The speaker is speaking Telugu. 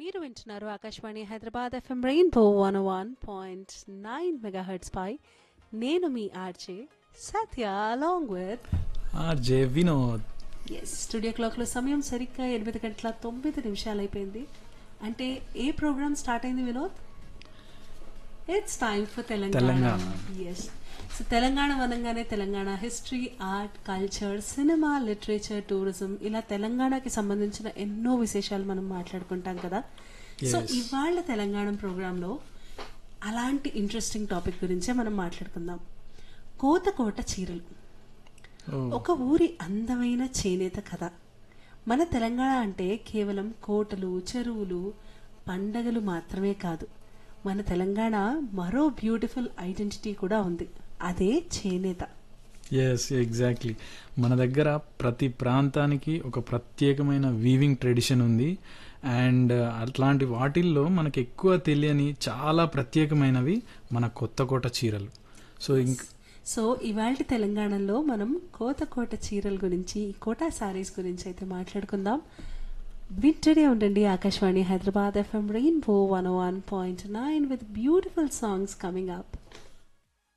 మీరు వింటున్నారు Akashvani Hyderabad FM rainbow one one point nine megahertz పై నేను మీ RJ Satya along with RJ Vinod yes studio క్లాక్లో సమయం సరిగ్గా ఎనిమిది గంటల తొమ్మిది నిమిషాలు అయిపోయింది అంటే ఏ ప్రోగ్రామ్ స్టార్ట్ అయింది Vinod it's time for Telangana Telangana. Yes so Telangana అనగానే Telangana history art culture cinema literature tourism ఇలా తెలంగాణకి సంబంధించిన ఎన్నో విశేషాలు మనం మాట్లాడుకుంటాం కదా సో Yes. ఇవాళ తెలంగాణ ప్రోగ్రాంలో అలాంటి ఇంట్రెస్టింగ్ టాపిక్ గురించే మనం మాట్లాడుకుందాం కోతకోట చీరలు ఓ, ఒక ఊరి అందమైన చేనేత కథ మన తెలంగాణ అంటే కేవలం కోటలు చెరువులు పండగలు మాత్రమే కాదు మన తెలంగాణ మరో బ్యూటిఫుల్ ఐడెంటిటీ కూడా ఉంది అదే చేనేత ఎస్ ఎగ్జాక్ట్లీ మన దగ్గర ప్రతి ప్రాంతానికి ఒక ప్రత్యేకమైన వీవింగ్ ట్రెడిషన్ ఉంది అండ్ అట్లాంటి వాటిల్లో మనకి ఎక్కువ తెలియని చాలా ప్రత్యేకమైనవి మన కొత్తకోట చీరలు సో ఇంక సో ఇవాళ తెలంగాణలో మనం కోతకోట చీరల గురించి కోటా సారీస్ గురించి అయితే మాట్లాడుకుందాం వింటూనే ఉండండి Akashvani Hyderabad FM rainbow one one point nine with beautiful songs coming up